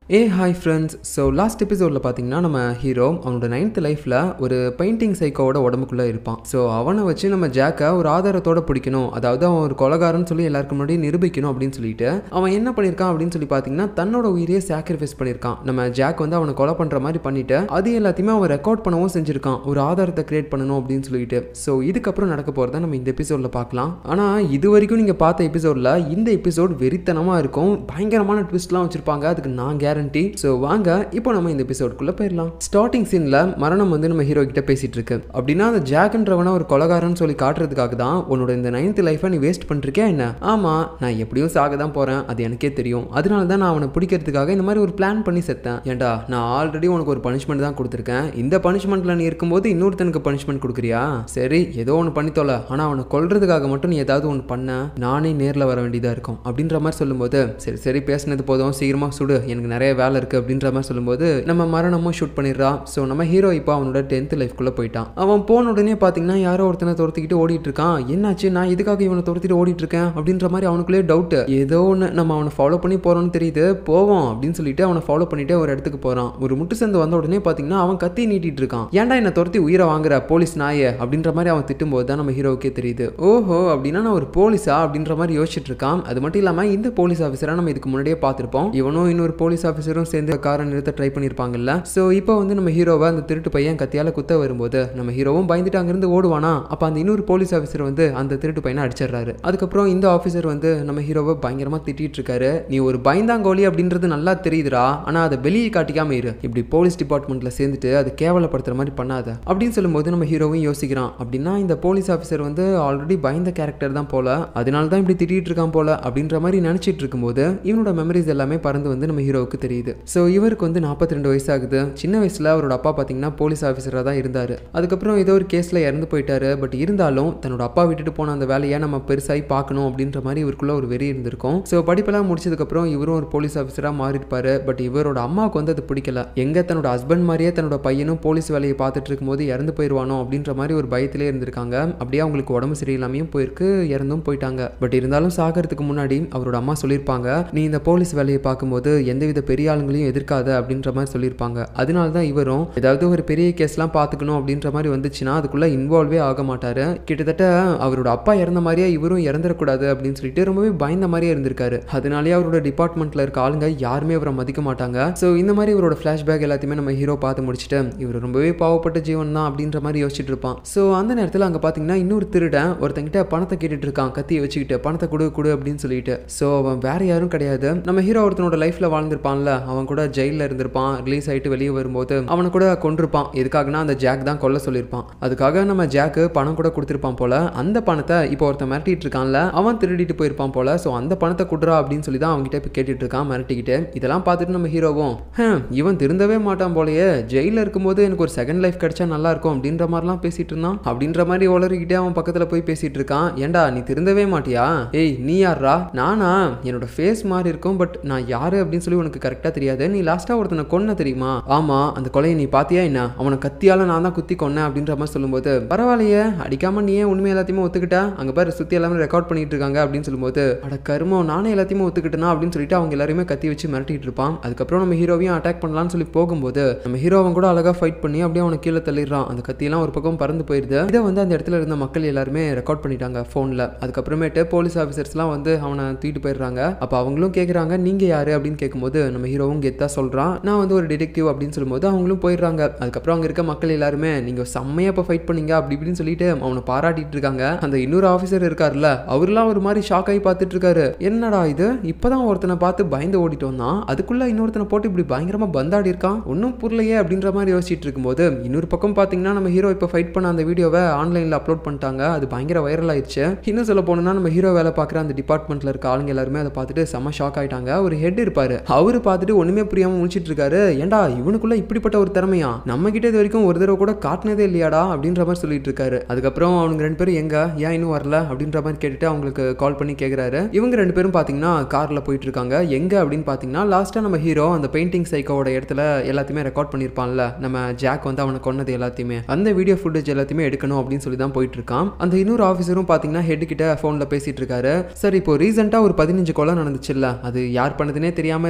ஏ hi friends so last எபிசோடில் பார்த்தீங்கன்னா நம்ம ஹீரோ அவனோட நைன்த் லைஃப்பில் ஒரு பெயிண்டிங் சைக்கோவோட உடம்புக்குள்ளே இருப்பான் ஸோ அவனை வச்சு நம்ம ஜாக்கை ஒரு ஆதாரத்தோட பிடிக்கணும் அதாவது அவன் ஒரு கொலகாரன்னு சொல்லி எல்லாருக்கும் முன்னாடி நிரூபிக்கணும் அப்படின்னு சொல்லிட்டு அவன் என்ன பண்ணியிருக்கான் அப்படின்னு சொல்லி பார்த்தீங்கன்னா தன்னோட உயிரையே சாக்ரிஃபைஸ் பண்ணியிருக்கான் நம்ம ஜாக் வந்து அவனை கொலை பண்ணுற மாதிரி பண்ணிட்டு அது எல்லாத்தையுமே அவன் ரெக்கார்ட் பண்ணவும் செஞ்சிருக்கான் ஒரு ஆதாரத்தை கிரியேட் பண்ணணும் அப்படின்னு சொல்லிட்டு ஸோ இதுக்கப்புறம் நடக்க போகிறத நம்ம இந்த எபிசோடில் பார்க்கலாம் ஆனால் இது வரைக்கும் நீங்கள் பார்த்த எபிசோடில் இந்த எபிசோட் வெறித்தனமாக இருக்கும் பயங்கரமான ட்விஸ்ட்லாம் வச்சிருப்பாங்க அதுக்கு நான் கேரண்டி ஸோ வாங்க இப்போ நம்ம இந்த எபிசோடுக்குள்ளே போயிடலாம் ஸ்டார்டிங் சீனில் மரணம் வந்து நம்ம ஹீரோ கிட்ட பேசிட்டு இருக்கு அப்படின்னா அந்த ஜாக்ன்றவன ஒரு கொலகாரன்னு சொல்லி காட்டுறதுக்காக தான் உன்னோட இந்த நைன்த் லைஃபை நீ வேஸ்ட் பண்ணிருக்கியா என்ன ஆமாம் நான் எப்படியும் சாக தான் போகிறேன் அது எனக்கே தெரியும் அதனால தான் நான் அவனை பிடிக்கிறதுக்காக இந்த மாதிரி ஒரு பிளான் பண்ணி செத்தேன் ஏன்டா நான் ஆல்ரெடி உனக்கு ஒரு பனிஷ்மெண்ட் தான் கொடுத்துருக்கேன் இந்த பனிஷ்மெண்ட்டில் நீ இருக்கும்போது இன்னொருத்தனுக்கு பனிஷ்மெண்ட் கொடுக்குறியா சரி ஏதோ ஒன்று பண்ணித்தோல ஆனால் அவனை கொல்றதுக்காக மட்டும் நீ ஏதாவது ஒன்று பண்ண நானே நேரில் வர வேண்டியதாக இருக்கும் அப்படின்ற மாதிரி சொல்லும்போது சரி சரி பேசினது போதும் சீக்கிரமாக சுடு எனக்கு நிறைய வேலை இருக்குது அப்படின்ற மாதிரி சொல்லும்போது நம்ம மரணமும் ஷூட் பண்ணிடுறா ஸோ நம்ம ஹீரோ இப்போ அவனோட டென்த் லைஃப்குள்ளே போயிட்டான் அவன் போன உடனே பார்த்தீங்கன்னா யாரோ ஒருத்தனை துரத்திக்கிட்டு ஓடிட்டு இருக்கான் என்னாச்சு நான் இதுக்காக இவனை துரத்திட்டு ஓடிட்டு இருக்கேன் அப்படின்ற மாதிரி அவனுக்குள்ளே டவுட் ஏதோ ஒன்று நம்ம அவனை ஃபாலோ பண்ணி போகிறோம்னு தெரியுது போவோம் அப்படின்னு சொல்லிட்டு அவனை ஃபாலோ பண்ணிட்டு ஒரு இடத்துக்கு போகிறான் ஒரு முட்டு சந்து வந்த உடனே பார்த்தீங்கன்னா அவன் கத்தி நீட்டிட்டு இருக்கான் ஏன்டா என்னை துரத்தி உயிரை வாங்குற போலீஸ் நாயே அப்படின்ற மாதிரி அவன் திட்டும்போது தான் நம்ம ஹீரோவுக்கே தெரியுது ஓஹோ அப்படின்னா நான் ஒரு போலீஸா அப்படின்ற மாதிரி யோசிச்சுட்டு இருக்கான் அது மட்டும் இல்லாமல் இந்த போலீஸ் ஆஃபீஸரை நம்ம இதுக்கு முன்னாடியே பார்த்துருப்போம் இவனும் இன்னொரு போலீஸ் ஆஃபீஸரும் சேர்ந்து காரை நிறுத்த ட்ரை பண்ணியிருப்பாங்கல்ல ஸோ இப்போ வந்து நம்ம ஹீரோவை அந்த திருட்டு பையன் கத்தியால் குத்த வரும்போது நம்ம ஹீரோவும் பயந்துட்டு அங்கேருந்து ஓடுவானா அப்போ அந்த இன்னொரு போலீஸ் ஆஃபீஸர் வந்து அந்த திருட்டு பையனை அடிச்சிடுறாரு அதுக்கப்புறம் இந்த ஆஃபீஸர் வந்து நம்ம ஹீரோவை பயங்கரமாக திட்டிட்டு இருக்காரு நீ ஒரு பயந்தாங்கோலி அப்படின்றது நல்லா தெரியுதுடா ஆனால் அதை வெளியே காட்டிக்காம இரு இப்படி போலீஸ் டிபார்ட்மெண்ட்டில் சேர்ந்துட்டு அதை கேவலப்படுத்துற மாதிரி பண்ணாத அப்படின்னு சொல்லும்போது நம்ம ஹீரோவும் யோசிக்கிறான் அப்படின்னா இந்த போலீஸ் ஆஃபீஸர் வந்து ஆல்ரெடி பயந்த கேரக்டர் தான் போல அதனால தான் இப்படி திட்டிட்டு இருக்கான் போல அப்படின்ற மாதிரி நினச்சிட்டு இருக்கும்போது இவனோட மெமரிஸ் எல்லாமே பறந்து வந்து நம்ம ஹீரோவுக்கு தெரியுது ஸோ இவருக்கு வந்து நாற்பத்தி ரெண்டு வயசு ஆகுது சின்ன வயசில் அவரோட அப்பா பார்த்தீங்கன்னா போலீஸ் ஆஃபீஸராக தான் இருந்தார் அதுக்கப்புறம் ஏதோ ஒரு கேஸில் இறந்து போயிட்டாரு பட் இருந்தாலும் தன்னோட அப்பா விட்டுட்டு போன அந்த வேலையை நம்ம பெருசாகி பார்க்கணும் அப்படின்ற மாதிரி இவருக்குள்ள ஒரு வெறி இருந்திருக்கும் ஸோ படிப்பெல்லாம் முடிச்சதுக்கப்புறம் இவரும் ஒரு போலீஸ் ஆஃபீஸராக மாறியிருப்பாரு பட் இவரோட அம்மாவுக்கு வந்து அது பிடிக்கல எங்கே தன்னோட ஹஸ்பண்ட் மாதிரியே தன்னோட பையனும் போலீஸ் வேலையை பார்த்துட்டு இருக்கும்போது இறந்து போயிடுவானோ அப்படின்ற மாதிரி ஒரு பயத்திலே இருந்திருக்காங்க அப்படியே அவங்களுக்கு உடம்பு சரியில்லாமையும் போயிருக்கு இறந்தும் போயிட்டாங்க பட் இருந்தாலும் சாகிறதுக்கு முன்னாடி அவரோட அம்மா சொல்லியிருப்பாங்க நீ இந்த போலீஸ் வேலையை பார்க்கும்போது எந்தவித பெரிய ஆளுங்களையும் எதிர்க்காத அப்படின்ற மாதிரி சொல்லியிருப்பாங்க அதனால தான் இவரும் ஏதாவது ஒரு பெரிய கேஸ்லாம் பார்த்துக்கணும் அப்படின்ற மாதிரி வந்துச்சுன்னா அதுக்குள்ளே இன்வால்வே ஆக மாட்டாரு கிட்டத்தட்ட அவரோட அப்பா இறந்த மாதிரியே இவரும் இறந்துடக்கூடாது அப்படின்னு சொல்லிட்டு ரொம்பவே பயந்த மாதிரியே இருந்திருக்காரு அதனாலேயே அவரோட டிபார்ட்மெண்ட்டில் இருக்க ஆளுங்க யாருமே அவரை மதிக்க மாட்டாங்க ஸோ இந்த மாதிரி இவரோட ஃப்ளாஷ்பேக் எல்லாத்தையுமே நம்ம ஹீரோ பார்த்து முடிச்சுட்டு இவர் ரொம்பவே பாவப்பட்ட ஜீவன் தான் அப்படின்ற மாதிரி யோசிச்சுட்டு இருப்பான் ஸோ அந்த நேரத்தில் அங்கே பார்த்தீங்கன்னா இன்னொரு திருடன் ஒருத்தங்கிட்ட பணத்தை கேட்டுட்டு இருக்கான் கத்தியை வச்சுக்கிட்டு பணத்தை கொடு கொடு அப்படின்னு சொல்லிட்டு ஸோ அவன் வேற யாரும் கிடையாது நம்ம ஹீரோ ஒருத்தனோட லைஃப்பில் வாழ்ந்திருப்பான்ல அவன் கூட ஜெயிலில் இருந்திருப்பான் ரிலீஸ் ஆகிட்டு வெளியே வரும்போது அவனை கூட கொண்டிருப்பான் எதுக்காகனா அந்த ஜாக் தான் கொல்ல சொல்லியிருப்பான் அதுக்காக நம்ம ஜாக்கு பணம் கூட கொடுத்துருப்பான் போல அந்த பணத்தை இப்போ ஒருத்தன் மிரட்டிட்டு இருக்கான்ல அவன் திருடிட்டு போயிருப்பான் போல ஸோ அந்த பணத்தை கொடுறா அப்படின்னு சொல்லி தான் அவன்கிட்ட இப்போ கேட்டுட்டு இருக்கான் மிரட்டிக்கிட்டு இதெல்லாம் பார்த்துட்டு நம்ம ஹீரோவும் "ஹம், இவன் திருந்தவே மாட்டான் போலயே ஜெயிலில் இருக்கும்போது எனக்கு ஒரு செகண்ட் லைஃப் கிடைச்சா நல்லா இருக்கும் அப்படின்ற மாதிரிலாம் பேசிட்டு இருந்தான் அப்படின்ற மாதிரி உளறிக்கிட்டே அவன் பக்கத்தில் போய் பேசிட்டு இருக்கான் ஏன்டா நீ திருந்தவே மாட்டியா ஏய் நீ யாரா நானா என்னோட ஃபேஸ் மாதிரி இருக்கும் பட் நான் யாரு அப்படின்னு சொல்லி உனக்கு கரெக்டாக தெரியாது நீ லாஸ்ட்டாக ஒருத்தனை கொன்ன தெரியுமா ஆமா அந்த கொலையை நீ பாத்தியா என்ன அவனை கத்தியால நான் தான் குத்தி கொன்னேன் அப்படின்ற மாதிரி சொல்லும்போது பரவாயில்லையே அடிக்காம நீ ஏன் உண்மை எல்லாத்தையுமே ஒத்துக்கிட்ட அங்க பாரு சுத்தி எல்லாமே ரெக்கார்ட் பண்ணிட்டு இருக்காங்க அப்படின்னு சொல்லும்போது அட கருமம் நானே எல்லாத்தையுமே ஒத்துக்கிட்டேனா அப்படின்னு சொல்லிட்டு அவங்க எல்லாருமே கத்தி வச்சு மிரட்டிட்டு இருப்பான் அதுக்கப்புறம் நம்ம ஹீரோவையும் அட்டாக் பண்ணலாம்னு சொல்லி போகும்போது நம்ம ஹீரோ அவன் கூட அழகா ஃபைட் பண்ணி அப்படியே அவனை கீழே தள்ளிடுறான் அந்த கத்தியெல்லாம் ஒரு பக்கம் பறந்து போயிருது இதை வந்து அந்த இடத்துல இருந்த மக்கள் எல்லாருமே ரெக்கார்ட் பண்ணிட்டாங்க ஃபோனில் அதுக்கப்புறமேட்டு போலீஸ் ஆஃபீஸர்ஸ்லாம் வந்து அவனை தூக்கிட்டு போயிடுறாங்க அப்போ அவங்களும் கேட்குறாங்க நீங்கள் யார் அப்படின்னு கேட்கும்போது நம்ம ஹீரோவும் கெத்தாக சொல்கிறான் நான் வந்து ஒரு டிடெக்டிவ் அப்படின்னு சொல்லும்போது அவங்களும் போயிடுறாங்க அதுக்கப்புறம் அங்கே இருக்க மக்கள் எல்லாருமே நீங்கள் செம்மையாக இப்போ ஃபைட் பண்ணீங்க அப்படி இப்படின்னு சொல்லிட்டு அவனை பாராட்டிட்டு இருக்காங்க அந்த இன்னொரு ஆஃபீஸர் இருக்கார்ல அவர்லாம் ஒரு மாதிரி ஷாக் ஆகி பார்த்துட்டு இருக்காரு என்னடா இது இப்போதான் ஒருத்தனை பார்த்து பயந்து ஓடிட்டு வந்தான் அதுக்குள்ள இன்னொருத்தனை போட்டு இப்படி பயங்கரமாக பந்தாடி இருக்கான் ஒன்றும் புரியலையே அப்படின்ற மாதிரி யோசிச்சுட்டு இருக்கும்போது இன்னொரு பக்கம் பார்த்தீங்கன்னா நம்ம ஹீரோ இப்போ ஃபைட் பண்ண அந்த வீடியோவை ஆன்லைனில் அப்லோட் பண்ணிட்டாங்க அது பயங்கர வைரல் ஆயிடுச்சு இன்னும் சொல்ல போனோம்னா நம்ம ஹீரோ வேலை பார்க்குற அந்த டிபார்ட்மெண்ட்டில் இருக்க ஆளுங்க எல்லாருமே அதை பார்த்துட்டு செம்ம ஷாக் ஆயிட்டாங்க ஒரு ஹெட் இருப்பாரு அவரு பார்த்துட்டு ஒண்ணுமே புரியாம முடிச்சிட்டு இருக்காரு ஏன்டா இவனுக்குள்ள இப்படிப்பட்ட ஒரு திறமையா நம்ம கிட்ட இது வரைக்கும் ஒரு தடவை கூட காட்டினதே இல்லையாடா அப்படின்ற மாதிரி சொல்லிட்டு இருக்காரு அதுக்கப்புறம் அவனுங்க ரெண்டு பேரும் எங்க ஏன் இன்னும் வரல அப்படின்ற மாதிரி கேட்டுட்டு அவங்களுக்கு கால் பண்ணி கேட்குறாரு இவங்க ரெண்டு பேரும் பார்த்தீங்கன்னா கார்ல போயிட்டு இருக்காங்க எங்க அப்படின்னு பார்த்தீங்கன்னா லாஸ்ட்டாக நம்ம ஹீரோ அந்த பெயிண்டிங் சைக்கோட இடத்துல எல்லாத்தையுமே ரெக்கார்ட் பண்ணியிருப்பான்ல நம்ம ஜாக் வந்து அவனை கொன்னது எல்லாத்தையுமே அந்த வீடியோ ஃபுட்டேஜ் எல்லாத்தையுமே எடுக்கணும் அப்படின்னு சொல்லி தான் போயிட்டு இருக்கான் அந்த இன்னொரு ஆஃபீஸரும் பார்த்தீங்கன்னா ஹெட் கிட்ட ஃபோனில் பேசிட்டு இருக்காரு சார் இப்போ ரீசெண்டாக ஒரு பதினஞ்சு கொலை நடந்துச்சுல்ல அது யார் பண்ணதுனே தெரியாம முடிச்சிட்டு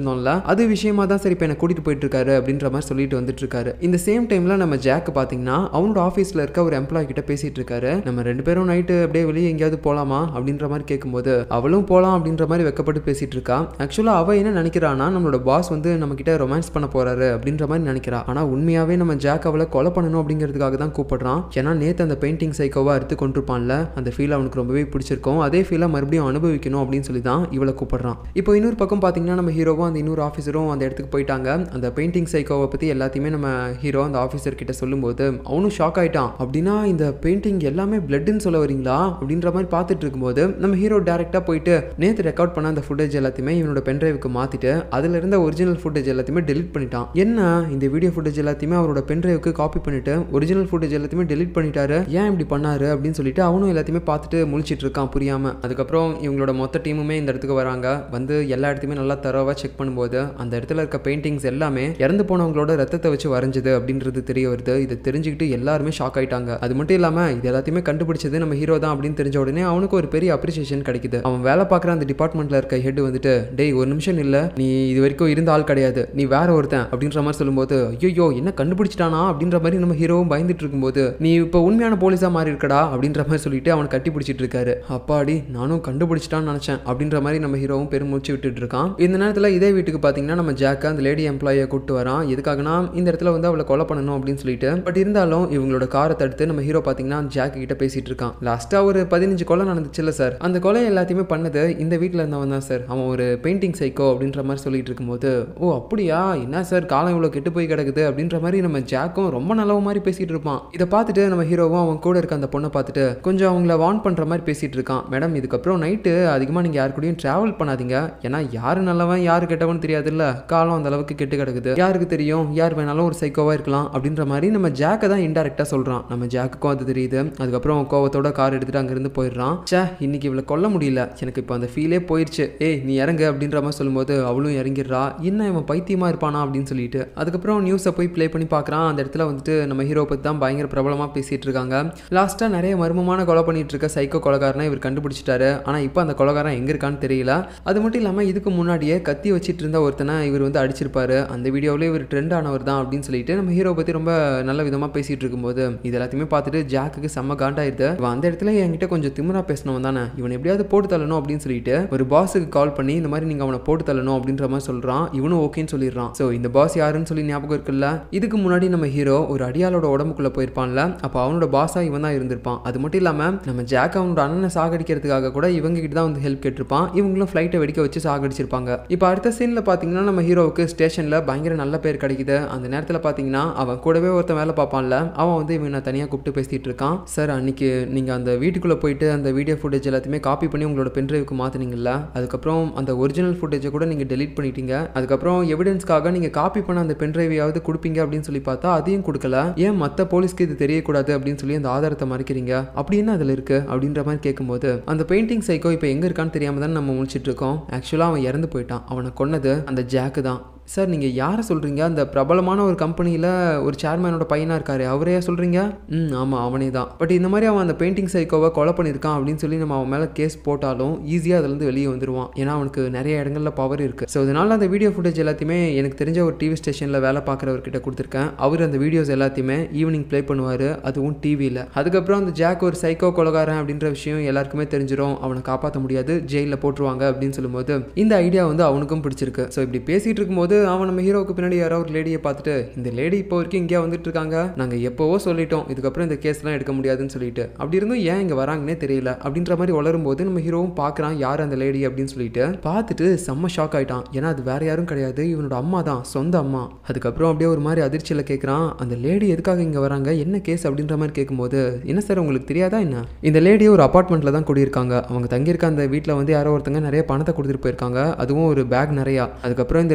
இருந்தோம்ல அது விஷயமா தான் சரி இப்போ என்ன கூட்டிட்டு போயிட்டு இருக்காரு அப்படின்ற மாதிரி சொல்லிட்டு வந்துட்டு இருக்காரு இந்த சேம் டைம்ல நம்ம ஜாக் பாத்தீங்கன்னா அவனோட ஆஃபீஸ்ல இருக்க ஒரு எம்ப்ளாய் கிட்ட பேசிட்டு இருக்காரு நம்ம ரெண்டு பேரும் நைட்டு அப்படியே வெளியே எங்கேயாவது போலாமா அப்படின்ற மாதிரி கேட்கும்போது அவளும் போலாம் அப்படின்ற மாதிரி வெக்கப்பட்டு பேசிட்டு இருக்கா ஆக்சுவலா அவ என்ன நினைக்கிறானா நம்மளோட பாஸ் வந்து நம்ம கிட்ட ரொமான்ஸ் பண்ண போறாரு அப்படின்ற மாதிரி நினைக்கிறா ஆனா உண்மையாவே நம்ம ஜாக் அவளை கொலை பண்ணணும் அப்படிங்கிறதுக்காக தான் கூப்பிடுறான் ஏன்னா நேத்து அந்த பெயிண்டிங் சைக்கோவா அறுத்து கொண்டிருப்பான்ல அந்த ஃபீல் அவனுக்கு ரொம்பவே பிடிச்சிருக்கும் அதே ஃபீலை மறுபடியும் அனுபவிக்கணும் அப்படின்னு சொல்லி தான் இவளை கூப்பிடுறான் இப்போ இன்னொரு பக்கம் பார்த்தீங்கன்னா நம்ம ஹீரோவும் அந்த இன்னொரு ஆஃபீஸரும் அந்த இடத்துக்கு போயிட்டாங்க அந்த பெயிண்டிங் சைக்கோவை பற்றி எல்லாத்தையுமே நம்ம ஹீரோ அந்த ஆஃபீஸர் கிட்ட சொல்லும்போது அவனும் ஷாக் ஆயிட்டான் அப்படின்னா இந்த பெயிண்டிங் எல்லாமே பிளட்னு சொல்ல வரீங்களா அப்படின்ற மாதிரி பார்த்துட்டு இருக்கும்போது நம்ம ஹீரோ டேரெக்டாக போயிட்டு நேற்று ரெக்கார்ட் பண்ண அந்த ஃபுட்டேஜ் எல்லாத்தையுமே இவனோட பென்ட்ரைவுக்கு மாற்றிட்டு அதில் இருந்த ஒரிஜினல் ஃபுட்டேஜ் எல்லாத்தையுமே டெலிட் பண்ணிட்டான் என்ன இந்த வீடியோ ஃபுட்டேஜ் எல்லாத்தையுமே அவரோட பென்ட்ரைவுக்கு காப்பி பண்ணிட்டு ஒரிஜினல் ஃபுட்டேஜ் எல்லாத்தையுமே டெலிட் பண்ணிட்டாரு ஏன் இப்படி பண்ணாரு அப்படின்னு சொல்லிட்டு அவனும் எல்லாத்தையுமே பார்த்துட்டு முழிச்சிட்டு இருக்கான் புரியாம அதுக்கப்புறம் இவங்களோட மொத்த டீமுமே இந்த இடத்துக்கு வராங்க வந்து எல்லா இடத்தையுமே நல்லா தரவாக செக் பண்ணும்போது அந்த இடத்துல இருக்க பெயிண்டிங்ஸ் எல்லாமே இறந்து போனவங்களோட ரத்தத்தை வச்சு வரைஞ்சது அப்படின்றது தெரிய வருது இதை தெரிஞ்சுக்கிட்டு எல்லாருமே ஷாக் ஆயிட்டாங்க அது மட்டும் இல்லாமல் இது எல்லாத்தையுமே கண்டுபிடிச்சது நம்ம ஹீரோ தான் அப்படின்னு தெரிஞ்ச உடனே அவனுக்கு ஒரு பெரிய அப்ரிசியேஷன் கிடைக்குது அவன் வேலை பார்க்குற அந்த டிபார்ட்மெண்ட்ல இருக்க ஹெட் வந்துட்டு டேய் ஒரு நிமிஷம் இல்லை நீ இது வரைக்கும் இருந்த ஆள் கிடையாது நீ வேற ஒருத்தன் அப்படின்ற மாதிரி சொல்லும்போது ஐயோ என்ன கண்டுபிடிச்சிட்டானா அப்படின்ற மாதிரி நம்ம ஹீரோவும் பயந்துட்டு இருக்கும்போது நீ இப்போ உண்மையான போலீஸா மாறி இருக்கடா அப்படின்ற மாதிரி சொல்லிட்டு அவனை கட்டி பிடிச்சிட்டு இருக்காரு அப்பாடி நானும் கண்டுபிடிச்சிட்டான்னு நினைச்சேன் அப்படின்ற மாதிரி நம்ம ஹீரோவும் பெருமூச்சு விட்டுட்டு இருக்கான் இந்த நேரத்தில் இதே வீட்டுக்கு பார்த்தீங்கன்னா நம்ம ஜாக்க அந்த லேடி எம்ப்ளாயை கூப்பிட்டு வரான் எதுக்காகனா இந்த இடத்துல வந்து அவளை கொலை பண்ணணும் அப்படின்னு சொல்லிட்டு பட் இருந்தாலும் இவங்களோட காரை தடுத்து நம்ம ஹீரோ பார்த்தீங்கன்னா ஜாக் கிட்ட பேசிட்டு இருக்கான் லாஸ்ட்டாக ஒரு பதினஞ்சு கொலை நடந்துச்சுல்ல சார் அந்த கொலை எல்லாத்தையுமே பண்ணது இந்த வீட்டில் இருந்தவன் தான் சார் அவன் ஒரு பெயிண்டிங் சைக்கோ அப்படின்ற மாதிரி சொல்லிட்டு இருக்கும்போது ஓ அப்படியா என்ன சார் காலம் இவ்வளோ கெட்டு போய் கிடக்குது அப்படின்ற மாதிரி நம்ம ஜாக்கும் ரொம்ப நல்லவ மாதிரி பேசிட்டு இருப்பான் இதை பார்த்துட்டு நம்ம ஹீரோவும் அவன் கூட இருக்க அந்த பொண்ணை பார்த்துட்டு கொஞ்சம் அவங்கள வார்ன் பண்ணுற மாதிரி பேசிட்டு இருக்கான் மேடம் இதுக்கப்புறம் நைட்டு அதிகமாக நீங்கள் யாரு கூடயும் ட்ராவல் பண்ணாதீங்க ஏன்னா யாரு நல்லவன் யாரு கெட்டவன் தெரியாதுல்ல காலம் அந்த அளவுக்கு கெட்டு கிடக்குது யாருக்கு தெரியும் யார் வேணாலும் ஒரு சைக்கோவாக இருக்கலாம் அப்படின்ற மாதிரி நம்ம ஜாக்கை தான் இன்டெரக்டாக சொல்கிறான் நம்ம ஜாக்குக்கும் அது தெரியுது அதுக்கப்புறம் அவன் கோவத்தோட கார் எடுத்துட்டு அங்கேருந்து போயிடுறான் சே இன்னைக்கு இவளை கொல்ல முடியல எனக்கு இப்போ அந்த ஃபீலே போயிடுச்சு ஏய் நீ இறங்கு அப்படின்ற மாதிரி சொல்லும்போது அவளும் இறங்கிடுறா என்ன இவன் பைத்தியமா இருப்பானா அப்படின்னு சொல்லிட்டு அதுக்கப்புறம் நியூஸை போய் ப்ளே பண்ணி பார்க்குறான் அந்த இடத்துல வந்துட்டு நம்ம ஹீரோ பற்றி தான் பயங்கர பிரபலமாக பேசிட்டு இருக்காங்க லாஸ்ட்டாக நிறைய மர்மமான கொலை பண்ணிட்டு இருக்க சைக்கோ கொலகாரனை இவர் கண்டுபிடிச்சிட்டாரு ஆனால் இப்போ அந்த கொலகாரன் எங்கே இருக்கான்னு தெரியல அது மட்டும் இல்லாமல் இதுக்கு முன்னாடியே கத்தி வச்சிட்டு இருந்த ஒருத்தனை இவர் வந்து அடிச்சிருப்பாரு அந்த வீடியோவிலே இவர் ட்ரெண்ட் ஆனவர் தான் அப்படின்னு சொல்லிட்டு நம்ம ஹீரோ பற்றி ரொம்ப நல்ல விதமாக பேசிட்டு இருக்கும்போது இது எல்லாத்தையுமே பார்த்துட்டு ஜாக்குக்கு செம்ம காண்டாயிருது இவன் அந்த இடத்துல என்கிட்ட கொஞ்சம் திமிரா பேசினவன் தானே இவன் எப்படியாவது போட்டு தள்ளணும் அப்படின்னு சொல்லிட்டு ஒரு பாஸுக்கு கால் பண்ணி இந்த மாதிரி நீங்கள் அவனை போட்டு தள்ளணும் அப்படின்ற மாதிரி சொல்கிறான் இவனும் ஓகேன்னு சொல்லிடுறான் ஸோ இந்த பாஸ் யாருன்னு சொல்லி ஞாபகம் இருக்குல்ல இதுக்கு முன்னாடி நம்ம ஹீரோ ஒரு அடியாளோட உடம்புக்குள்ளே போயிருப்பான்ல அப்போ அவனோட பாஸாக இவன் தான் இருந்திருப்பான் அது மட்டும் இல்லாமல் நம்ம ஜாக் அவனோட அண்ணனை சாகடிக்கிறதுக்காக கூட இவங்க கிட்ட தான் வந்து ஹெல்ப் கேட்டிருப்பான் இவங்களும் ஃப்ளைட்டை வெடிக்க வச்சு சாகடிச்சிருப்பாங்க இப்போ அடுத்த சீனில் பார்த்தீங்கன்னா நம்ம ஹீரோவுக்கு ஸ்டேஷனில் பயங்கர நல்ல பேர் கிடைக்குது அந்த நேரத்தில் பார்த்தீங்கன்னா அவன் கூடவே ஒருத்தன் வேலை பார்ப்பான்ல அவன் வந்து இவனை தனியாக கூப்பிட்டு பேசிட்டு இருக்கான் சார் அன்னைக்கு நீங்கள் அந்த வீட்டுக்குள்ளே போயிட்டு அந்த வீடியோ ஃபுட்டேஜ் எல்லாத்தையுமே காப்பி பண்ணி உங்களோட பென்ட்ரைவுக்கு மாற்றினீங்கல்ல அதுக்கப்புறம் அந்த ஒரிஜினல் ஃபுட்டேஜை கூட நீங்கள் டெலீட் பண்ணிட்டீங்க அதுக்கப்புறம் எவிடன்ஸ்க்காக நீங்கள் காப்பி பண்ண அந்த பென்ட்ரைவையாவது கொடுப்பீங்க அப்படின்னு சொல்லி பார்த்தா அதையும் கொடுக்கல ஏன் மற்ற போலீஸ்க்கு இது தெரியக்கூடாது அப்படின்னு சொல்லி அந்த ஆதாரத்தை மறைக்கிறீங்க அப்படி என்ன அதில் இருக்கு அப்படின்ற மாதிரி கேட்கும்போது அந்த பெயிண்டிங் சைக்கோ இப்போ எங்கே இருக்கான்னு தெரியாம தான் நம்ம முடிச்சிட்டு இருக்கோம் ஆக்சுவலாக அவன் இறந்து போயிட்டான் அவனை கொன்னது அந்த ஜாக்கு தான் சார் நீங்கள் யாரை சொல்கிறீங்க அந்த பிரபலமான ஒரு கம்பெனியில் ஒரு சேர்மேனோட பையனாக இருக்காரு அவரே சொல்கிறீங்க ம் ஆமாம் அவனே தான் பட் இந்த மாதிரி அவன் அந்த பெயிண்டிங் சைக்கோவை கொலை பண்ணியிருக்கான் அப்படின்னு சொல்லி நம்ம அவன் மேலே கேஸ் போட்டாலும் ஈஸியாக அதுலேருந்து வெளியே வந்துடுவான் ஏன்னா அவனுக்கு நிறைய இடங்களில் பவர் இருக்குது ஸோ இதனால் அந்த வீடியோ ஃபுட்டேஜ் எல்லாத்தையுமே எனக்கு தெரிஞ்ச ஒரு டிவி ஸ்டேஷனில் வேலை பார்க்குறவர்கிட்ட கொடுத்துருக்கேன் அவர் அந்த வீடியோஸ் எல்லாத்தையுமே ஈவினிங் ப்ளே பண்ணுவார் அதுவும் டிவியில் அதுக்கப்புறம் அந்த ஜாக் ஒரு சைக்கோ கொலகாரன் அப்படின்ற விஷயம் எல்லாருக்குமே தெரிஞ்சிடும் அவனை காப்பாற்ற முடியாது ஜெயிலில் போட்டுருவாங்க அப்படின்னு சொல்லும்போது இந்த ஐடியா வந்து அவனுக்கும் பிடிச்சிருக்கு ஸோ இப்படி பேசிகிட்டு இருக்கும்போது அவன் நம்ம ஹீரோவுக்கு பின்னாடி யாரோ ஒரு லேடியை பார்த்துட்டு இந்த லேடி இப்போ வரைக்கும் இங்கேயா வந்துட்டு இருக்காங்க நாங்கள் எப்போவோ சொல்லிட்டோம் இதுக்கப்புறம் இந்த கேஸ்லாம் எடுக்க முடியாதுன்னு சொல்லிட்டு அப்படி இருந்தும் ஏன் இங்கே வராங்கன்னே தெரியல அப்படின்ற மாதிரி வளரும் போது நம்ம ஹீரோவும் பார்க்குறான் யார் அந்த லேடி அப்படின்னு சொல்லிட்டு பார்த்துட்டு செம்ம ஷாக் ஆயிட்டான் ஏன்னா அது வேற யாரும் கிடையாது இவனோட அம்மா தான் சொந்த அம்மா அதுக்கப்புறம் அப்படியே ஒரு மாதிரி அதிர்ச்சியில் கேட்குறான் அந்த லேடி எதுக்காக இங்கே வராங்க என்ன கேஸ் அப்படின்ற மாதிரி கேட்கும்போது என்ன சார் உங்களுக்கு தெரியாதா என்ன இந்த லேடி ஒரு அப்பார்ட்மெண்ட்டில் தான் குடியிருக்காங்க அவங்க தங்கியிருக்க அந்த வீட்டில் வந்து யாரோ ஒருத்தங்க நிறைய பணத்தை கொடுத்துட்டு போயிருக்காங்க அதுவும் ஒரு பேக் நிறையா அதுக்கப்புறம் இந்த லேடியும் அந்த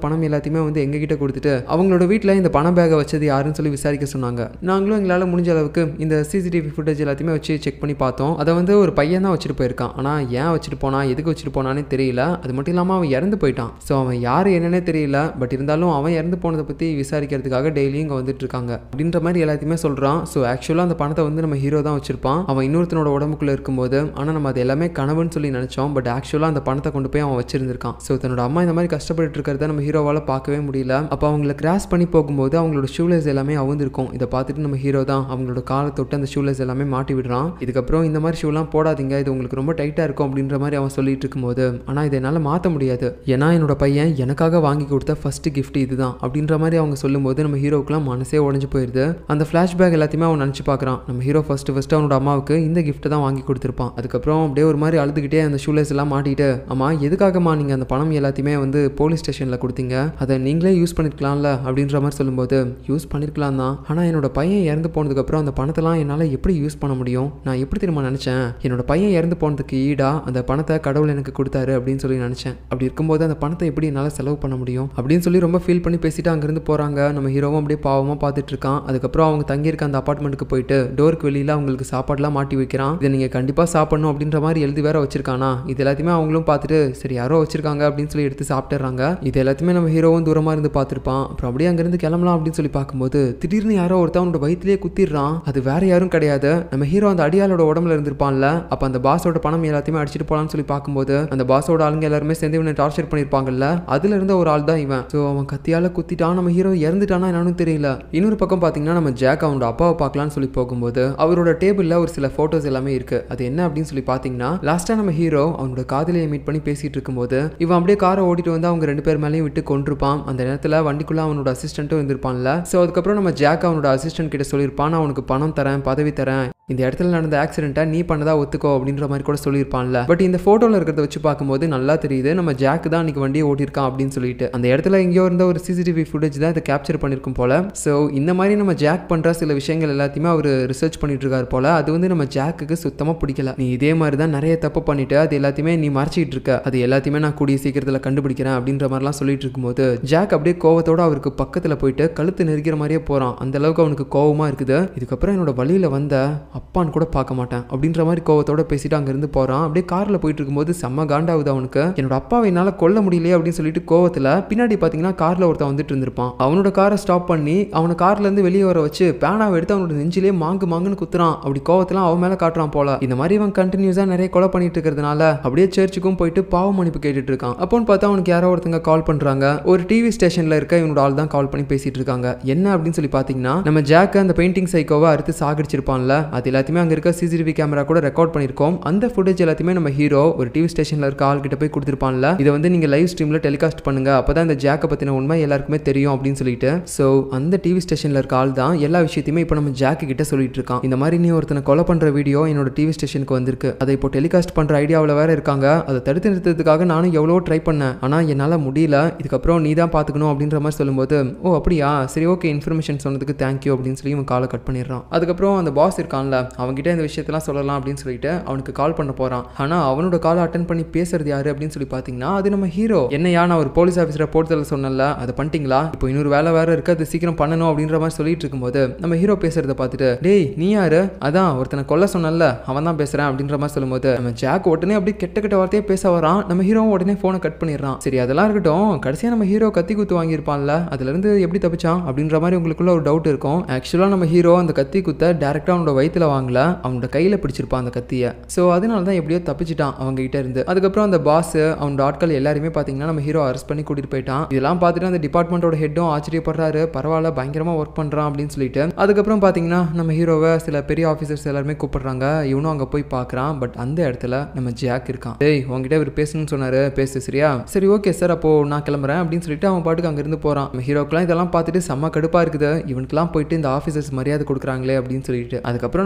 பணம் எல்லாத்தையுமே வந்து எங்ககிட்ட கொடுத்துட்டு அவங்களோட வீட்டில் இந்த பண பேக்கை வச்சது யாருன்னு சொல்லி விசாரிக்க சொன்னாங்க நாங்களும் எங்களால் முடிஞ்ச அளவுக்கு இந்த சிசிடிவி ஃபுட்டேஜ் எல்லாத்தையுமே வச்சு செக் பண்ணி பார்த்தோம் அதை வந்து ஒரு பையன் தான் வச்சுட்டு போயிருக்கான் ஆனால் ஏன் வச்சுட்டு போனா எதுக்கு வச்சுட்டு போனானே தெரியல அது மட்டும் இல்லாமல் அவன் இறந்து போயிட்டான் ஸோ அவன் யார் என்னன்னே தெரியல பட் இருந்தாலும் அவன் இறந்து போனதை பற்றி விசாரிக்கிறதுக்காக டெய்லியும் இங்கே வந்துட்டு இருக்காங்க அப்படின்ற மாதிரி எல்லாத்தையுமே சொல்கிறான் ஸோ ஆக்சுவலாக அந்த பணத்தை வந்து நம்ம ஹீரோ தான் வச்சிருப்பான் அவன் இன்னொருத்தனோட உடம்புக்குள்ள இருக்கும்போது ஆனால் நம்ம அது எல்லாமே கனவுன்னு சொல்லி நினச்சோம் பட் ஆக்சுவலாக அந்த பணத்தை கொண்டு போய் அவன் வச்சிருந்திருக்கான் ஸோ தன்னோட அம்மா இந்த மாதிரி கஷ்டப்பட்டு இருக்கிறத நம்ம ஹீரோவால் பார்க்கவே முடியல அப்போ அவங்கள கிராஸ் பண்ணி போகும்போது அவங்களோட ஷூலேஸ் எல்லாமே அவுந்திருக்கும் இதை பார்த்துட்டு நம்ம ஹீரோ தான் அவங்களோட காலை தொட்டு அந்த ஷூலேஸ் எல்லாமே மாட்டி விடுறான் இதுக்கப்புறம் இந்த மாதிரி ஷூலாம் போடாதீங்க இது உங்களுக்கு ரொம்ப டைட்டாக இருக்கும் அப்படின்ற மாதிரி அவன் சொல்லிட்டு இருக்கும்போது ஆனால் இதை என்னால் மாற்ற முடியாது ஏன்னா என்னோட பையன் எனக்காக வாங்கி கொடுத்த ஃபர்ஸ்ட் gift இதுதான் அப்படின்ற மாதிரி அவங்க சொல்லும்போது நம்ம ஹீரோக்குலாம் மனசே உடஞ்சு போயிடுது அந்த ஃப்ளாஷ்பேக் எல்லாத்தையுமே அவன் நினச்சி பார்க்குறான் நம்ம ஹீரோ ஃபர்ஸ்ட் ஃபர்ஸ்ட் அவனோட அம்மாவுக்கு இந்த gift தான் வாங்கி கொடுத்துருப்பான் அதுக்கப்புறம் அப்படியே ஒரு மாதிரி அழுதுகிட்டே அந்த ஷூலேஸ் எல்லாம் மாட்டிட்டு அம்மா எதுக்காகம்மா நீங்கள் அந்த பணம் எல்லாத்தையுமே வந்து போலீஸ் ஸ்டேஷனில் கொடுத்தீங்க அதை நீங்களே யூஸ் பண்ணிருக்கலாம்ல அப்படின்ற மாதிரி சொல்லும்போது யூஸ் பண்ணிருக்கலாம் தான் ஆனால் என்னோட பையன் இறந்து போனதுக்கப்புறம் அந்த பணத்தெல்லாம் என்னால் எப்படி யூஸ் பண்ண முடியும் நான் எப்படி தெரியுமா நினச்சேன் என்னோட பையன் இறந்து போனதுக்கு ஈடா அந்த பணத்தை கடவுள் எனக்கு கொடுத்தாரு அப்படின்னு சொல்லி நினச்சேன் அப்படி இருக்கும்போது அந்த பணத்தை எப்படி என்னால் செலவு பண்ண முடியும் அப்படின்னு சொல்லி ரொம்ப ஃபீல் பண்ணி பேசிட்டு அங்கேருந்து போகிறாங்க நம்ம ஹீரோவும் அப்படியே பாவமாக பார்த்துட்டு இருக்கான் அதுக்கப்புறம் அவங்க தங்கியிருக்க அந்த அப்பார்ட்மெண்ட்டுக்கு போயிட்டு டோருக்கு வெளியில் அவங்களுக்கு சாப்பாடுலாம் மாட்டி வைக்கிறான் இதை நீங்கள் கண்டிப்பாக சாப்பிடணும் அப்படின்ற மாதிரி எழுதி வேற வச்சிருக்கானா இது எல்லாத்தையுமே அவங்களும் பார்த்துட்டு சரி யாரோ வச்சிருக்காங்க அப்படின்னு சொல்லி எடுத்து சாப்பிட்டுறாங்க இது எல்லாத்தையுமே நம்ம ஹீரோவும் தூரமாக இருந்து பார்த்துருப்பான் அப்புறம் அப்படியே அங்கேருந்து கிளம்பலாம் அப்படின்னு சொல்லி பார்க்கும்போது திடீர்னு யாரோ ஒருத்தன் அவனோட வயிற்றுலேயே குத்திடுறான் அது வேற யாரும் கிடையாது நம்ம ஹீரோ அந்த அடியாளோட உடம்புல இருந்திருப்பான்ல அப்போ அந்த பாஸோட பணம் எல்லாத்தையுமே அடிச்சிட்டு போலாம்னு சொல்லி பார்க்கும்போது அந்த பாஸோட ஆளுங்க எல்லாருமே சேர்ந்து இவனை டார்ச்சர் பண்ணியிருப்பாங்கல்ல அதுல இருந்த ஒரு ஆள் தான் இவன் ஸோ அவன் கத்தியால குத்திட்டான் நம்ம ஹீரோ இறந்துட்டானா என்னன்னு தெரியல இன்னொரு பக்கம் பார்த்தீங்கன்னா நம்ம ஜாக் அவனோட அப்பாவை பார்க்கலாம்னு சொல்லி போகும்போது அவரோட டேபிளில் ஒரு சில ஃபோட்டோஸ் எல்லாமே இருக்கு அது என்ன அப்படின்னு சொல்லி பார்த்தீங்கன்னா லாஸ்ட்டாக நம்ம ஹீரோ அவனோட காதலியை மீட் பண்ணி பேசிட்டு இருக்கும்போது இவன் அப்படியே காரை ஓட்டிட்டு வந்து அவங்க ரெண்டு பேர் மேலேயும் விட்டு கொண்டிருப்பான் அந்த நேரத்தில் வண்டிக்குள்ள அவனோட அசிஸ்டண்ட்டும் இருந்திருப்பான்ல ஸோ அதுக்கப்புறம் நம்ம ஜாக் அவனோட அசிஸ்டன்ட் கிட்ட சொல்லியிருப்பான் நான் உனக்கு பணம் தரேன் பதவி தரேன் இந்த இடத்துல நடந்த ஆக்சிடென்ட்டை நீ பண்ணதா ஒத்துக்கோ அப்படின்ற மாதிரி கூட சொல்லியிருப்பான்ல பட் இந்த ஃபோட்டோவில் இருக்கிறத வச்சு பார்க்கும்போது நல்லா தெரியுது நம்ம ஜாக் தான் அன்னைக்கு வண்டியை ஓட்டியிருக்கான் அப்படின்னு சொல்லிட்டு அந்த இடத்துல எங்கேயோ இருந்த ஒரு சிசிடிவி ஃபுட்டேஜ் தான் இதை கேப்சர் பண்ணியிருக்கும் போல ஸோ இந்த மாதிரி நம்ம ஜாக் பண்ணுற சில விஷயங்கள் எல்லாத்தையுமே அவர் ரிசர்ச் பண்ணிட்டு இருக்காரு போல அது வந்து நம்ம ஜாக்குக்கு சுத்தமாக பிடிக்கல நீ இதே மாதிரி தான் நிறைய தப்பு பண்ணிட்டு அது எல்லாத்தையுமே நீ மறைச்சிட்டு இருக்க அது எல்லாத்தையுமே நான் கூடிய சீக்கிரத்தில் கண்டுபிடிக்கிறேன் அப்படின்ற மாதிரிலாம் சொல்லிட்டு இருக்கும்போது ஜாக் அப்படியே கோவத்தோட அவருக்கு பக்கத்தில் போயிட்டு கழுத்து நெருக்கிற மாதிரியே போகிறான் அந்த அளவுக்கு அவனுக்கு கோவமாக இருக்குது இதுக்கப்புறம் என்னோட வழியில் வந்த அப்பான்னு கூட பார்க்க மாட்டேன் அப்படின்ற மாதிரி கோவத்தோட பேசிட்டு அங்கேருந்து போகிறான் அப்படியே காரில் போயிட்டு இருக்கும்போது செம்ம காண்டாகுது அவனுக்கு என்னோட அப்பாவை என்னால் கொல்ல முடியலையே அப்படின்னு சொல்லிட்டு கோவத்தில் பின்னாடி பார்த்தீங்கன்னா காரில் ஒருத்தன் வந்துட்டு இருந்திருப்பான் அவனோட காரை ஸ்டாப் பண்ணி அவனை கார்லேருந்து வெளியே வர வச்சு பேனாவை எடுத்து அவனோட நெஞ்சிலே மாங்கு மாங்குன்னு குத்துறான் அப்படி கோவத்தில் அவன் மேலே காட்டுறான் போல இந்த மாதிரி இவன் கண்டினியூஸாக நிறைய கொலை பண்ணிட்டு இருக்கிறதுனால அப்படியே சர்ச்சுக்கும் போயிட்டு பாவ மன்னிப்பு கேட்டுட்டு இருக்கான் அப்போன்னு பார்த்தா அவனுக்கு யாரோ ஒருத்தங்க கால் பண்ணுறாங்க ஒரு டிவி ஸ்டேஷனில் இருக்க இவனோட ஆள் தான் கால் பண்ணி பேசிட்டு இருக்காங்க என்ன அப்படின்னு சொல்லி பார்த்தீங்கன்னா நம்ம ஜாக் அந்த பெயிண்டிங் சைக்கோவை அறுத்து சாகடிச்சிருப்பான்ல அது எல்லாத்தையுமே அங்கே இருக்க சிசிடிவி கேமரா கூட ரெக்கார்ட் பண்ணியிருக்கோம் அந்த ஃபுட்டேஜ் எல்லாத்தையுமே நம்ம ஹீரோ ஒரு டிவி ஸ்டேஷனில் இருக்க ஆள் கிட்ட போய் கொடுத்துருப்பான்ல இதை வந்து நீங்கள் லைவ் ஸ்ட்ரீமில் டெலிகாஸ்ட் பண்ணுங்க அப்பதான் இந்த ஜாக்கை பற்றின உண்மை எல்லாருக்குமே தெரியும் அப்படின்னு சொல்லிட்டு ஸோ அந்த டிவி ஸ்டேஷனில் இருக்க ஆள் தான் எல்லா விஷயத்தையுமே இப்போ நம்ம ஜாக்கு கிட்ட சொல்லிட்டு இருக்கான் இந்த மாதிரி நீ ஒருத்தனை கொலை பண்ணுற வீடியோ என்னோட டிவி ஸ்டேஷனுக்கு வந்திருக்கு அதை இப்போ டெலிகாஸ்ட் பண்ணுற ஐடியாவில் வேற இருக்காங்க அதை தடுத்து நிறுத்ததுக்காக நானும் எவ்வளோ ட்ரை பண்ணேன் ஆனால் என்னால் முடியல இதுக்கப்புறம் நீ தான் பார்த்துக்கணும் அப்படின்ற மாதிரி சொல்லும்போது ஓ அப்படியா சரி ஓகே இன்ஃபர்மேஷன் சொன்னதுக்கு தேங்க்யூ அப்படின்னு சொல்லி இவன் காலை கட் பண்ணிடுறான் அதுக்கப்புறம் அந்த பாஸ் இருக்கான்ல அவன்கிட்ட இந்த விஷயத்தெல்லாம் சொல்லலாம் அப்படின்னு சொல்லிட்டு அவனுக்கு கால் பண்ண போகிறான் ஆனால் அவனோட காலை அட்டன் பண்ணி பேசுறது யாரு அப்படின்னு சொல்லி பார்த்தீங்கன்னா அது நம்ம ஹீரோ என்னையா நான் ஒரு போலீஸ் ஆஃபீஸரை போர்ட்டலில் சொன்னல அதை பண்ணிட்டீங்களா இப்போ இன்னொரு வேலை வேற இருக்கு அது சீக்கிரம் பண்ணணும் அப்படின்ற மாதிரி சொல்லிட்டு இருக்கும்போது நம்ம ஹீரோ பேசுறத பார்த்துட்டு டேய் நீ யாரு அதான் ஒருத்தனை கொல்ல சொன்னல அவன் தான் பேசுறேன் அப்படின்ற மாதிரி சொல்லும்போது நம்ம ஜாக் உடனே அப்படியே கெட்ட கெட்ட வார்த்தையே பேச வரான் நம்ம ஹீரோவும் உடனே ஃபோனை கட் பண்ணிடுறான் சரி அதெல்லாம் இருக்கட்டும் கடைசியாக நம்ம ஹீரோ கத்தி குத்து வாங்கியிருப்பான்ல அதுல இருந்து எப்படி தப்பிச்சான் அப்படின்ற மாதிரி உங்களுக்குள்ள ஒரு டவுட் இருக்கும் ஆக்சுவலாக நம்ம ஹீரோ அந்த கத்தி குத்த டேரெக்டாக அவனோட வயித்துல வாங்கல அவனோட கையில் பிடிச்சிருப்பான் அந்த கத்தியை ஸோ அதனால தான் எப்படியோ தப்பிச்சிட்டான் அவங்க கிட்ட இருந்து அதுக்கப்புறம் அந்த பாஸ் அவனோட ஆட்கள் எல்லாருமே பார்த்தீங்கன்னா நம்ம ஹீரோ அரெஸ்ட் பண்ணி கூட்டிட்டு போயிட்டான் இதெல்லாம் பார்த்துட்டு அந்த டிபார்ட்மெண்ட்டோட ஹெட்டும் ஆச்சரியப்படுறாரு பரவாயில்ல பயங்கரமாக ஒர்க் பண்ணுறான் அப்படின்னு சொல்லிட்டு அதுக்கப்புறம் பார்த்தீங்கன்னா நம்ம ஹீரோவை சில பெரிய ஆஃபீஸர்ஸ் எல்லாருமே கூப்பிடுறாங்க இவனும் அங்கே போய் பார்க்குறான் பட் அந்த இடத்துல நம்ம ஜாக் இருக்கான் டேய் உங்ககிட்ட இவர் பேசணும்னு சொன்னாரு பேசு சரியா சரி ஓகே சார் அப்போ நான் கிளம்புறேன் அப்படின்னு சொல்லிட்டு அவன் பாட்டுக்கு அங்கேருந்து போகிறான் நம்ம ஹீரோக்கெல்லாம் இதெல்லாம் பார்த்துட்டு செம்ம கடுப்பாக இருக்குது இவனுக்குலாம் போயிட்டு இந்த ஆஃபீஸர்ஸ் மரியாதை கொடுக்குறாங்களே அப்படின்னு சொல்லிட்டு அதுக்கப்புறம் நம்ம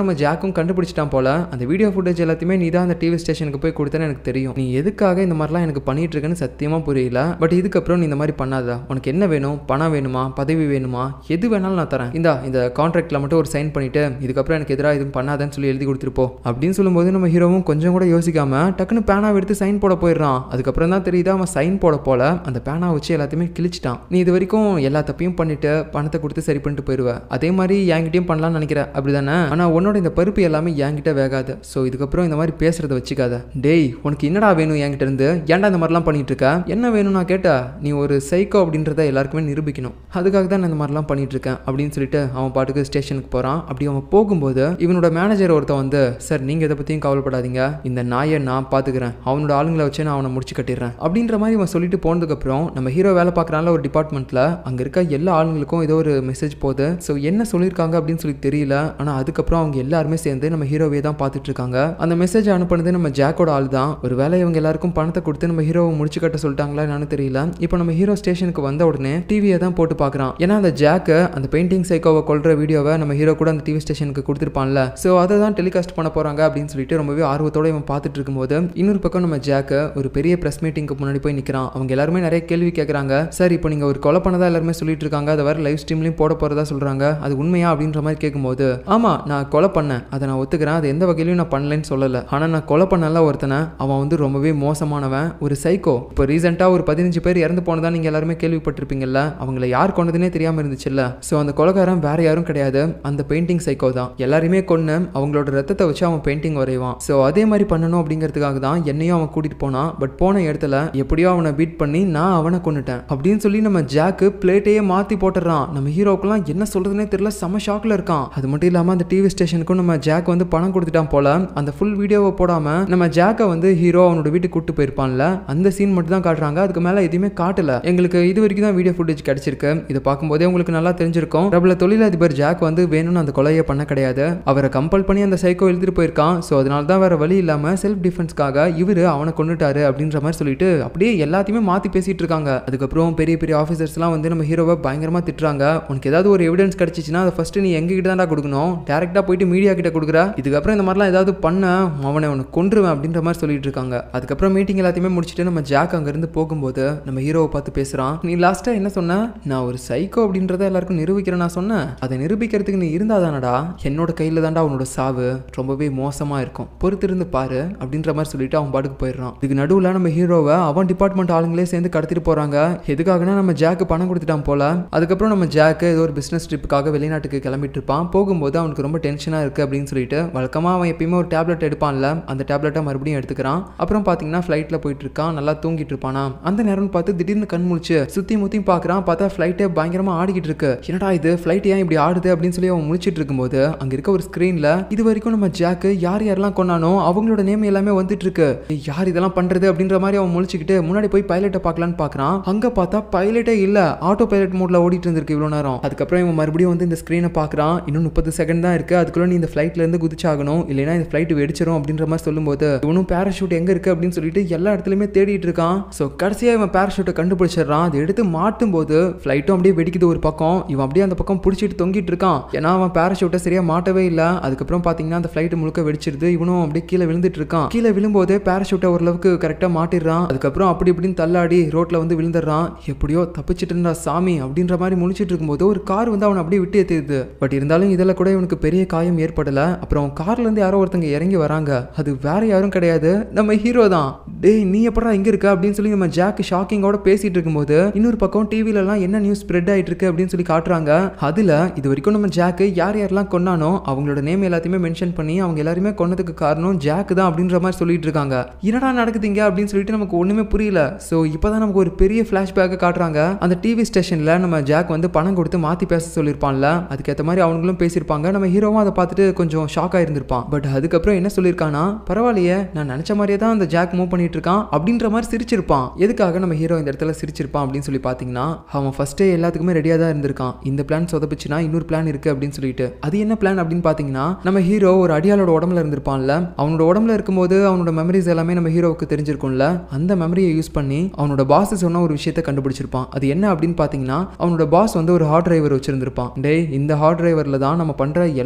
நம்ம ஜாக்கும் கண்டுபிடிச்சிட்டான் போல அந்த வீடியோ ஃபுட்டேஜ் எல்லாத்தையுமே நீ தான் அந்த டிவி ஸ்டேஷனுக்கு போய் கொடுத்தேன்னு எனக்கு தெரியும் நீ எதுக்காக இந்த மாதிரிலாம் எனக்கு பண்ணிட்டு இருக்கேன்னு சத்தியமா புரியல பட் இதுக்கப்புறம் நீ இந்த மாதிரி பண்ணாத உனக்கு என்ன வேணும் பணம் வேணுமா பதவி வேணுமா எது வேணாலும் நான் தரேன் இந்தா இந்த கான்ட்ராக்ட்ல மட்டும் ஒரு சைன் பண்ணிட்டு இதுக்கப்புறம் எனக்கு எதிராக எதுவும் பண்ணாதன்னு சொல்லி எழுதி கொடுத்துருப்போம் அப்படின்னு சொல்லும்போது நம்ம ஹீரோவும் கொஞ்சம் கூட யோசிக்காம டக்குன்னு பேனா எடுத்து சைன் போட போயிடுறான் அதுக்கப்புறம் தான் தெரியுது அவன் சைன் போட போல அந்த பேனா வச்சு எல்லாத்தையுமே கிழிச்சிட்டான் நீ இது வரைக்கும் எல்லா தப்பையும் பண்ணிட்டு பணத்தை கொடுத்து சரி பண்ணிட்டு போயிடுவ அதே மாதிரி என்கிட்டயும் பண்ணலாம்னு நினைக்கிற அப்படிதானே ஆனா உன்னோட இந்த பருப்பு எல்லாமே என்கிட்ட வேகாது ஸோ இதுக்கப்புறம் இந்த மாதிரி பேசுறத வச்சுக்காத டேய் உனக்கு என்னடா வேணும் என்கிட்ட இருந்து ஏன்டா இந்த மாதிரிலாம் பண்ணிட்டு இருக்க என்ன வேணும் நான் கேட்டா நீ ஒரு சைக்கோ அப்படின்றத எல்லாருக்குமே நிரூபிக்கணும் அதுக்காக தான் நான் இந்த மாதிரிலாம் பண்ணிட்டு இருக்கேன் அப்படின்னு சொல்லிட்டு அவன் பாட்டுக்கு ஸ்டேஷனுக்கு போறான் அப்படி அவன் போகும்போது இவனோட மேனேஜர் ஒருத்தன் வந்து சார் நீங்க இதை பத்தியும் கவலைப்படாதீங்க இந்த நாயை நான் பாத்துக்கிறேன் அவனோட ஆளுங்களை வச்சு நான் அவனை முடிச்சு கட்டிடுறேன் அப்படின்ற மாதிரி அவன் சொல்லிட்டு போனதுக்கு அப்புறம் நம்ம ஹீரோ வேலை பார்க்கறான்ல ஒரு டிபார்ட்மெண்ட்ல அங்க இருக்க எல்லா ஆளுங்களுக்கும் ஏதோ ஒரு மெசேஜ் போகுது ஸோ என்ன சொல்லியிருக்காங்க அப்படின்னு சொல்லி தெரியல ஆனா அதுக்கப்புறம் அவங்க எல்லாருமே சேர்ந்து நம்ம ஹீரோவே தான் பார்த்துட்டு இருக்காங்க அந்த மெசேஜ் அனுப்புனது நம்ம ஜாக்கோட ஆள் தான் ஒரு வேலை இவங்க எல்லாருக்கும் பணத்தை கொடுத்து நம்ம ஹீரோவை முடிச்சு கட்ட சொல்லிட்டாங்களா என்னன்னு தெரியல இப்போ நம்ம ஹீரோ ஸ்டேஷனுக்கு வந்த உடனே டிவியை தான் போட்டு பார்க்குறான் ஏன்னா அந்த ஜாக்கு அந்த பெயிண்டிங் சைக்கோவை கொள்ற வீடியோவை நம்ம ஹீரோ கூட அந்த டிவி ஸ்டேஷனுக்கு கொடுத்துருப்பான்ல ஸோ அதை தான் டெலிகாஸ்ட் பண்ண போறாங்க அப்படின்னு சொல்லிட்டு ரொம்பவே ஆர்வத்தோட இவன் பார்த்துட்டு இருக்கும்போது இன்னொரு பக்கம் நம்ம ஜாக்கு ஒரு பெரிய ப்ரெஸ் மீட்டிங்க்கு முன்னாடி போய் நிற்கிறான் அவங்க எல்லாருமே நிறைய கேள்வி கேட்குறாங்க சார் இப்போ நீங்கள் ஒரு கொலை பண்ணதா எல்லாருமே சொல்லிட்டு இருக்காங்க அதை வேற லைவ் ஸ்ட்ரீம்லையும் போட போறதா சொல்றாங்க அது உண்மையா அப்படின்ற மாதிரி கேட்கும்போது ஆமா நான் கொலை பண்ணேன் அதை நான் ஒத்துக்கிறேன் அது எந்த வகையிலையும் நான் பண்ணலன்னு சொல்லலை ஆனால் நான் கொலை பண்ணல ஒருத்தனை அவன் வந்து ரொம்பவே மோசமானவன் ஒரு சைக்கோ இப்போ ரீசெண்டாக ஒரு பதினஞ்சு பேர் இறந்து போனதா நீங்கள் எல்லாருமே கேள்விப்பட்டிருப்பீங்கல்ல அவங்கள யார் கொண்டதுனே தெரியாமல் இருந்துச்சுல்ல ஸோ அந்த கொலைகாரன் வேற யாரும் கிடையாது அந்த பெயிண்டிங் சைக்கோ தான் எல்லாரையுமே கொன்று அவங்களோட ரத்தத்தை வச்சு அவன் பெயிண்டிங் வரைவான் ஸோ அதே மாதிரி பண்ணணும் அப்படிங்கிறதுக்காக தான் என்னையும் அவன் கூட்டிட்டு போனான் பட் போன இடத்துல எப்படியோ அவனை பீட் பண்ணி நான் அவனை கொண்டுட்டேன் அப்படின்னு சொல்லி நம்ம ஜாக்கு பிளேட்டையே மாற்றி போட்டுறான் நம்ம ஹீரோக்கெல்லாம் என்ன சொல்றதுனே தெரியல செம ஷாக்ல இருக்கான் அது மட்டும் இல்லாமல் அந்த டிவி ஸ்டேஷனுக்கும் நம்ம ஜாக் வந்து பணம் கொடுத்துட்டான் போல அந்த ஃபுல் வீடியோவை போடாம நம்ம ஜாக்கை வந்து ஹீரோ அவனோட வீட்டுக்கு கூட்டு போயிருப்பான்ல அந்த சீன் மட்டும் தான் காட்டுறாங்க அதுக்கு மேல எதுவுமே காட்டல எங்களுக்கு இது வரைக்கும் தான் வீடியோ ஃபுட்டேஜ் கிடைச்சிருக்கு இதை பார்க்கும்போதே உங்களுக்கு நல்லா தெரிஞ்சிருக்கும் பிரபல தொழிலதிபர் ஜாக் வந்து வேணும்னு அந்த கொலையை பண்ண கிடையாது அவரை கம்பல் பண்ணி அந்த சைக்கோ எழுதிட்டு போயிருக்கான் ஸோ அதனால தான் வேற வழி இல்லாம செல்ஃப் டிஃபென்ஸ்க்காக இவரு அவனை கொண்டுட்டாரு அப்படின்ற மாதிரி சொல்லிட்டு அப்படியே எல்லாத்தையுமே மாத்தி பேசிட்டு இருக்காங்க அதுக்கப்புறம் பெரிய பெரிய ஆஃபீஸர்ஸ்லாம் வந்து நம்ம ஹீரோவை பயங்கரமா திட்டுறாங்க உனக்கு ஏதாவது ஒரு எவிடன்ஸ் கிடைச்சிச்சுன்னா அதை ஃபர்ஸ்ட் நீ எங்க கிட்ட தான்டா கொடுக்கணும் டேரக்டா போயிட்டு மீடியா கிட்ட கொடுக்குற இதுக்கப்புறம் இந்த மாதிரிலாம் ஏதாவது பண்ண அவனை உனக்கு கொன்றுவேன் அப்படின்ற மாதிரி சொல்லிட்டு இருக்காங்க அதுக்கப்புறம் மீட்டிங் எல்லாத்தையுமே முடிச்சுட்டு நம்ம ஜாக் அங்கேருந்து போகும்போது நம்ம ஹீரோவை பார்த்து பேசுகிறான் நீ லாஸ்ட்டாக என்ன சொன்ன நான் ஒரு சைக்கோ அப்படின்றத எல்லாருக்கும் நிரூபிக்கிறேன் நான் சொன்னேன் அதை நிரூபிக்கிறதுக்கு நீ இருந்தா தானடா என்னோட கையில் தான்டா உன்னோட சாவு ரொம்பவே மோசமாக இருக்கும் பொறுத்திருந்து பாரு அப்படின்ற மாதிரி சொல்லிட்டு அவன் பாட்டுக்கு போயிடுறான் இதுக்கு நடுவில் நம்ம ஹீரோவை அவன் டிபார்ட்மெண்ட் ஆளுங்களே சேர்ந்து கடத்திட்டு போகிறாங்க எதுக்காகனா நம்ம ஜாக்கு பணம் கொடுத்துட்டான் போல அதுக்கப்புறம் நம்ம ஜாக்கு ஏதோ ஒரு பிஸ்னஸ் ட்ரிப்புக்காக வெளிநாட்டுக்கு கிளம்பிட்டு இருப்பான் போகும்போது அவனுக்கு ரொம்ப டென்ஷனாக இருக்குது அப்படின்னு சொல்லிட்டு வழக்கமாக அவன் எப்பயுமே ஒரு டேப்லெட் எடுப்பான்ல அந்த டேப்லெட்டை மறுபடியும் எடுத்துக்கிறான் அப்புறம் பார்த்தீங்கன்னா ஃப்ளைட்டில் போயிட்டு இருக்கான் நல்லா தூங்கிட்டு இருப்பானா அந்த நேரம்னு பார்த்து திடீர்னு கண் முழிச்சு சுற்றி முற்றியும் பார்க்குறான் பார்த்தா ஃப்ளைட்டே பயங்கரமாக ஆடிக்கிட்டு இருக்கு என்னடா இது ஃப்ளைட் ஏன் இப்படி ஆடுது அப்படின்னு சொல்லி அவன் முழிச்சிட்டு இருக்கும்போது அங்கே இருக்க ஒரு ஸ்க்ரீனில் இது வரைக்கும் நம்ம ஜாக்கு யார் யாரெல்லாம் கொண்டானோ அவங்களோட நேம் எல்லாமே வந்துட்டு இருக்கு ஏய், யார் இதெல்லாம் பண்றது அப்படின்ற மாதிரி அவன் முழிச்சுக்கிட்டு முன்னாடி போய் பைலட்டை பார்க்கலான்னு பார்க்கறான் அங்க பார்த்தா பைலட்டே இல்ல ஆட்டோ பைலட் மோட்ல ஓடிட்டு இருந்திருக்கு இவ்வளோ நேரம் அதுக்கப்புறம் இவன் மறுபடியும் வந்து இந்த ஸ்க்ரீனை பார்க்கறான் இன்னும் முப்பது செகண்ட் தான் இருக்கு அதுக்குள்ள நீ இந்த ஃப்ளைட்ல இருந்து குதிச்சாகணும் இல்லைன்னா இந்த ஃப்ளைட் வெடிச்சிரும் அப்படின்ற மாதிரி சொல்லும்போது இவனும் பேராஷூட் எங்க இருக்கு அப்படின்னு சொல்லிட்டு எல்லா இடத்துலயுமே தேடிட்டு இருக்கான் ஸோ கடைசியா இவன் பேராஷூட்டை கண்டுபிடிச்சிடுறான் அதை எடுத்து மாட்டும் போது ஃப்ளைட்டும் அப்படியே வெடிக்குது ஒரு பக்கம் இவன் அப்படியே அந்த பக்கம் பிடிச்சிட்டு தொங்கிட்டு இருக்கான் ஏன்னா அவன் பேராஷூட்டை சரியா மாட்டவே இல்லை அதுக்கப்புறம் பாத்தீங்கன்னா அந்த ஃப்ளைட் முழுக்க வெடிச்சிருது இவனும் அப்படியே கீழே விழுந்துட்டு இருக்கான் கீழே விழும்போது பேராஷூட்டை ஓரளவுக்கு கரெக்டாக மாட்டிடுறான் அதுக்கப்புறம் அப்படி இப்படின்னு தள்ளாடி ரோட்ல வந்து விழுந்துடுறான் எப்படியோ தப்பிச்சிட்டு இருந்தா சாமி அப்படின்ற மாதிரி முழிச்சிட்டு இருக்கும்போது ஒரு கார் வந்து அவனை அப்படியே விட்டு ஏற்றிடுது பட் இருந்தாலும் இதில் கூட இவனுக்கு பெரிய காயம் ஏற்படல அப்புறம் கார்ல இருந்து யாரோ ஒருத்தங்க இறங்கி வராங்க அது வேற யாரும் கிடையாது நம்ம ஹீரோ தான் டேய் நீ எப்படா இங்க இருக்க அப்படின்னு சொல்லி நம்ம ஜாக் ஷாக்கிங்கோட பேசிட்டு இருக்கும்போது இன்னொரு பக்கம் டிவில எல்லாம் என்ன நியூஸ் ஸ்ப்ரெட் ஆயிட்டு இருக்கு அப்படின்னு சொல்லி காட்டுறாங்க அதுல இது வரைக்கும் நம்ம ஜாக் யார் யாரெல்லாம் கொண்டானோ அவங்களோட நேம் எல்லாத்தையுமே மென்ஷன் பண்ணி அவங்க எல்லாருமே கொன்னதுக்கு காரணம் ஜாக் தான் அப்படின்ற மாதிரி சொல்லிட்டு இருக்காங்க என்னடா நடக்குதுங்க அப்படின்னு சொல்லிட்டு நமக்கு ஒண்ணுமே புரியல ஸோ இப்போதான் நமக்கு ஒரு பெரிய ஃபிளாஷ்பேக்கை காட்டுறாங்க அந்த டிவி ஸ்டேஷன்ல நம்ம ஜாக் வந்து பணம் கொடுத்து மாத்தி பேச சொல்லியிருப்பான்ல அதுக்கேற்ற மாதிரி அவங்களும் பேசியிருப்பாங்க நம்ம ஹீரோவும் அதை பார்த்துட்டு கொஞ்சம் ஷாக் ஆயிருந்திருப்பான் பட் அதுக்கப்புறம் என்ன சொல்லியிருக்கானா பரவாயில்லையே நான் நினைச்ச மாதிரியே தான் அந்த ஜாக் மூவ் பண்ணிட்டு இருக்கான் அப்படின்ற மாதிரி சிரிச்சிருப்பான் எதுக்காக நம்ம ஹீரோ இந்த இடத்துல சிரிச்சிருப்பான் அப்படின்னு சொல்லி பார்த்தீங்கன்னா அவன் ஃபர்ஸ்டே எல்லாத்துக்குமே ரெடியாக தான் இருந்திருக்கான் இந்த பிளான் சொதப்பிச்சுன்னா இன்னொரு பிளான் இருக்கு அப்படின்னு சொல்லிட்டு அது என்ன பிளான் அப்படின்னு பார்த்தீங்கன்னா நம்ம ஹீரோ ஒரு அடியாளோட உடம்புல இருந்திருப்பான்ல அவனோட உடம்புல இருக்கும்போது அவனோட மெமரிஸ் எல்லாமே நம்ம ஹீரோவுக்கு தெரிஞ்சிருக்கும்ல அந்த மெமரியை யூஸ் பண்ணி அவனோட பாஸ் சொன்ன ஒரு விஷயத்தை கண்டுபிடிச்சிருப்பான் அது என்ன அப்படின்னு பார்த்தீங்கன்னா அவனோட பாஸ் வந்து ஒரு ஹார்ட் டிரைவர் வச்சிருந்திருப்பான் டேய் இந்த ஹார்ட் டிரைவரில் தான் நம்ம பண்ற எல்லா இல்லீகலான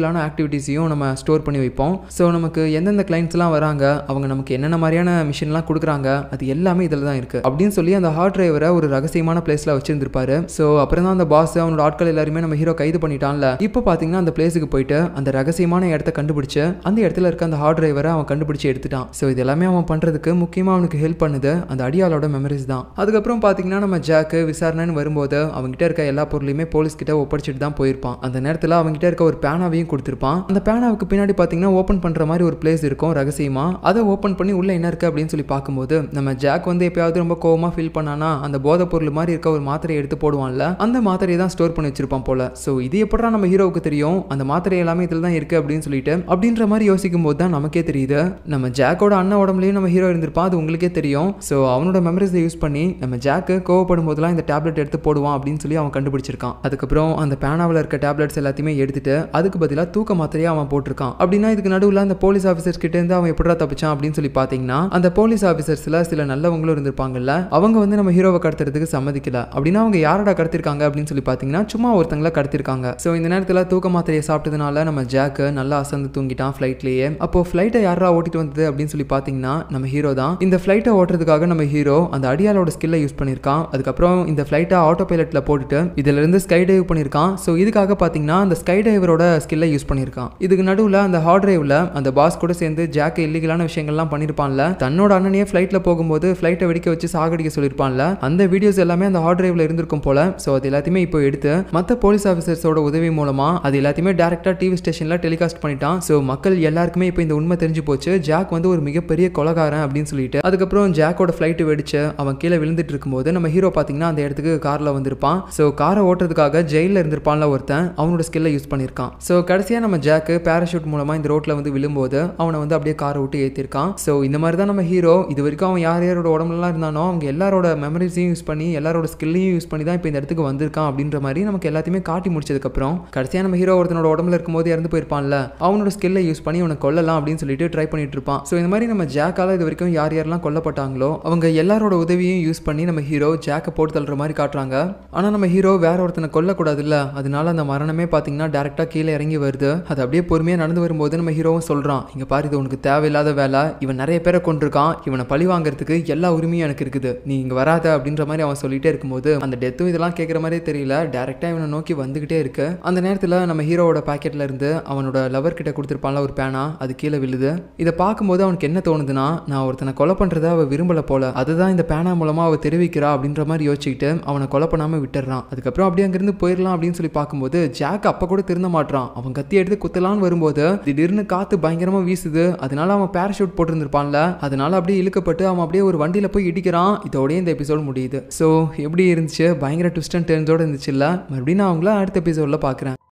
இல்லீகலான ஆக்டிவிட்டீஸையும் நம்ம ஸ்டோர் பண்ணி வைப்போம் ஸோ நமக்கு எந்தெந்த கிளைண்ட்ஸ்லாம் வராங்க அவங்க நமக்கு என்னென்ன மாதிரியான மிஷின்லாம் கொடுக்குறாங்க அது எல்லாமே இதில் தான் இருக்குது அப்படின்னு சொல்லி அந்த ஹார்ட் டிரைவரை ஒரு ரகசியமான பிளேஸில் வச்சிருந்திருப்பாரு ஸோ அப்புறம் தான் அந்த பாஸ் அவனோட ஆட்கள் எல்லாருமே நம்ம ஹீரோ கைது பண்ணிட்டான்ல இப்போ பார்த்தீங்கன்னா அந்த பிளேஸுக்கு போயிட்டு அந்த ரகசியமான இடத்த கண்டுபிடிச்சு அந்த இடத்துல இருக்க அந்த ஹார்ட் டிரைவரை அவன் கண்டுபிடிச்சு எடுத்துட்டான் ஸோ இது எல்லாமே அவன் பண்ணுறதுக்கு முக்கியமாக அவனுக்கு ஹெல்ப் பண்ணுது அந்த அடியாளோட மெமரிஸ் தான் அதுக்கப்புறம் பார்த்தீங்கன்னா நம்ம ஜாக்கு விசாரணைன்னு வரும்போது அவங்ககிட்ட இருக்க எல்லா பொருளையுமே போலீஸ் கிட்ட ஒப்படைச்சிட்டு தான் போயிருப்பான் அந்த நேரத்தில் அவங்ககிட்ட இருக்க ஒரு பேனாவையும் கொடுத்துருப்பான் அந்த பேனாவுக்கு பின்னாடி பார்த்தீங்கன்னா ஓப்பன் பண்ணுற மாதிரி ஒரு பிளேஸ் இருக்கும் ரகசியமா அதை ஓப்பன் பண்ணி உள்ள என்ன இருக்கு அப்படின்னு சொல்லி பார்க்கும்போது நம்ம ஜாக் வந்து எப்பயாவது ரொம்ப கோவமா ஃபீல் பண்ணானா அந்த போதைப் பொருள் மாதிரி இருக்க ஒரு மாத்திரையை எடுத்து போடுவான்ல அந்த மாத்திரையை தான் ஸ்டோர் பண்ணி வச்சிருப்பான் போல ஸோ இது எப்படா நம்ம ஹீரோவுக்கு தெரியும் அந்த மாத்திரை எல்லாமே இதில் தான் இருக்கு அப்படின்னு சொல்லிட்டு அப்படின்ற மாதிரி யோசிக்கும் போது தான் நமக்கே தெரியுது நம்ம ஜாக்கோட அண்ணன் உடம்புலயும் நம்ம ஹீரோ இருந்திருப்பான் அது உங்களுக்கே தெரியும் ஸோ அவனோட மெமரிஸை யூஸ் பண்ணி நம்ம ஜாக்கு கோவப்படும் போதெல்லாம் இந்த டேப்லெட் எடுத்து போடுவான் அப்படின்னு சொல்லி அவன் கண்டுபிடிச்சிருக்கான் அதுக்கப்புறம் அந்த பேனாவில் இருக்க டேப்லெட்ஸ் எல்லாத்தையுமே எடுத்துட்டு அதுக்கு பதிலாக தூக்க மாத்திரையை அவன் போட்டிருக்கான் அப்படின்னா இதுக்கு நடுவில் அந்த போலீஸ் ஆஃபீஸர்ஸ் கிட்ட இருந்து அவன் எப்படா தப்பிச்சான் அப்படின்னு சொல்லி பார்த்தீங்கன்னா அந்த போலீஸ் ஆஃபீஸர்ஸ்ல சில நல்லவங்களும் இருந்திருப்பாங்கல்ல அவங்க வந்து நம்ம ஹீரோவை கடத்துறதுக்கு சம்மதிக்கல அப்படின்னா அவங்க யாரடா கடத்திருக்காங்க அப்படின்னு சொல்லி பார்த்தீங்கன்னா சும்மா ஒருத்தங்கள கடத்திருக்காங்க ஸோ இந்த நேரத்தில் தூக்க மாத்திரையை சாப்பிட்டதுனால நம்ம ஜாக்கு நல்லா அசந்து தூங்கிட்டான் ஃப்ளைட்லேயே அப்போ ஃப்ளைட்டை யாரா ஓட்டிட்டு வந்தது அப்படின்னு சொல்லி பார்த்தீங்கன்னா நம்ம ஹீரோ தான் இந்த ஃப்ளைட்டை ஓட்டுறதுக்காக நம்ம ஹீரோ அந்த அடியாளோட ஸ்கில்லை யூஸ் பண்ணியிருக்கான் அதுக்கப்புறம் இந்த ஃப்ளைட்டை ஆட்டோ பைலட்டில் போட்டுட்டு இதுல இருந்து ஸ்கை டைவ் பண்ணியிருக்கான் ஸோ இதுக்காக பார்த்தீங்கன்னா அந்த ஸ்கை டைவரோட ஸ்கில்லை யூஸ் பண்ணியிருக்கான் இதுக்கு நடுவில் அந்த ஹார்ட் டிரைவில் அந்த பாஸ் கூட சேர்ந்து ஜாக்கு இல்லீகலான விஷயங்கள்லாம் பண்ணியிருப்பான்ல தன்னோட அண்ணனையே ஃப்ளைட்டில் போகும்போது ஃப்ளைட்டை வெடிக்க வச்சு சாகடிக்க சொல்லியிருப்பான்ல அந்த வீடியோஸ் எல்லாமே அந்த ஹார்ட் டிரைவில் இருந்திருக்கும் போல ஸோ அது எல்லாத்தையுமே இப்போ எடுத்து மற்ற போலீஸ் ஆஃபீஸர்ஸோட உதவி மூலமா அது எல்லாத்தையுமே டேரக்டாக டிவி ஸ்டேஷனில் டெலிகாஸ்ட் பண்ணிட்டான் ஸோ மக்கள் எல்லாருக்குமே இப்போ இந்த உண்மை தெரிஞ்சு போச்சு ஜாக் வந்து ஒரு மிகப்பெரிய கொலகாரன் அப்படின்னு சொல்லிட்டு அதுக்கப்புறம் ஜாக்கோட ஃப்ளைட்டு வெடிச்சு அவன் கீழே விழுந்துட்டு இருக்கும்போது நம்ம ஹீரோ பார்த்தீங்கன்னா அந்த இடத்துக்கு காரில் வந்திருப்பான் ஸோ காரை ஓட்டுறதுக்காக ஜெயிலில் இருந்திருப்பான்ல ஒருத்தன் அவனோட ஸ்கில்லை யூஸ் பண்ணியிருக்கான் ஸோ கடைசியாக நம்ம ஜாக்கு பேராஷூட் மூலமாக இந்த ரோட்டில் வந்து விழும்போது அவனை வந்து அப்படியே காரை விட்டு ஏற்றிருக்கான் ஸோ இந்த மாதிரி தான் நம்ம ஹீரோ இது வரைக்கும் அவன் யார் யாரோட உடம்புலலாம் இருந்தானோ அவங்க எல்லாரோட மெமரிஸையும் யூஸ் பண்ணி எல்லாரோட ஸ்கில்லையும் யூஸ் பண்ணி தான் இப்போ இந்த இடத்துக்கு வந்திருக்கான் அப்படின்ற மாதிரி நமக்கு எல்லாத்தையுமே காட்டி முடிச்சதுக்கப்புறம் கடைசியாக நம்ம ஹீரோ ஒருத்தனோட உடம்புல இருக்கும்போது இறந்து போயிருப்பான்ல அவனோட ஸ்கில்லை யூஸ் பண்ணி அவனை கொல்லலாம் அப்படின்னு சொல்லிட்டு ட்ரை பண்ணிட்டு இருப்பான் ஸோ இந்த மாதிரி நம்ம ஜாக்கால இது வரைக்கும் யார் யாரெல்லாம் கொல்லப்பட்டாங்களோ அவங்க எல்லாரோட உதவியும் யூஸ் பண்ணி நம்ம ஹீரோ ஜாக்கை போட்டு தள்ளுற மாதிரி காட்டுறாங்க ஆனால் நம்ம ஹீரோ வேற ஒருத்தனை கொல்லக்கூடாதுல்ல அதனால அந்த மரணமே பார்த்தீங்கன்னா டேரெக்டாக கீழே இறங்கி வருது அது அப்படியே பொறுமையாக நடந்து வரும்போது நம்ம ஹீரோவும் சொல்கிறான் இங்கே பாரு இது உனக்கு தேவையில்லாத வேலை இவன் நிறைய பேரை கொண்டிருக்கான் இவனை பழி வாங்குறதுக்கு எல்லா உரிமையும் எனக்கு இருக்குது நீ இங்கே வராத அப்படின்ற மாதிரி அவன் சொல்லிட்டே இருக்கும்போது அந்த டெத்தும் இதெல்லாம் கேட்குற மாதிரியே தெரியல டேரெக்டாக இவனை நோக்கி வந்துகிட்டே இருக்கு அந்த நேரத்தில் நம்ம ஹீரோவோட பாக்கெட்ல இருந்து அவனோட லவர் கிட்ட கொடுத்துருப்பான்ல ஒரு பேனா அது கீழே விழுது இதை பார்க்கும்போது அவனுக்கு என்ன தோணுதுன்னா நான் ஒருத்தனை கொலை பண்ணுறதை அவள் விரும்பல போல அதுதான் இந்த பேனா மூலமாக அவள் தெரிவிக்கிறா அப்படின்ற மாதிரி யோசிச்சுக்கிட்டு அவனை கொலை பண்ணாமல் விட்டுறான் அதுக்கப்புறம் அப்படியே அங்கேருந்து போயிடலாம் அப்படின்னு சொல்லி பார்க்கும்போது ஜாக் அப்போ கூட திருந்த மாட்டான் அவன் கத்தி எடுத்து குத்தலான்னு வரும்போது திடீர்னு காற்று பயங்கரமாக வீசுது அதனால அவன் பேராஷூட் போட்டிருந்திருப்பான்ல அதனால அப்படியே இழுக்கப்பட்டு அவன் அப்படியே ஒரு வண்டியில் போய் இடிக்கிறான் இதோடய இந்த எபிசோட் முடியுது ஸோ எப்படி இருந்துச்சு பயங்கர ட்விஸ்ட் அண்ட் டேர்ன்ஸோடு இருந்துச்சுல்ல மறுபடியும் நான் அவங்கள அடுத்த எபிசோடில் பார்க்குறேன்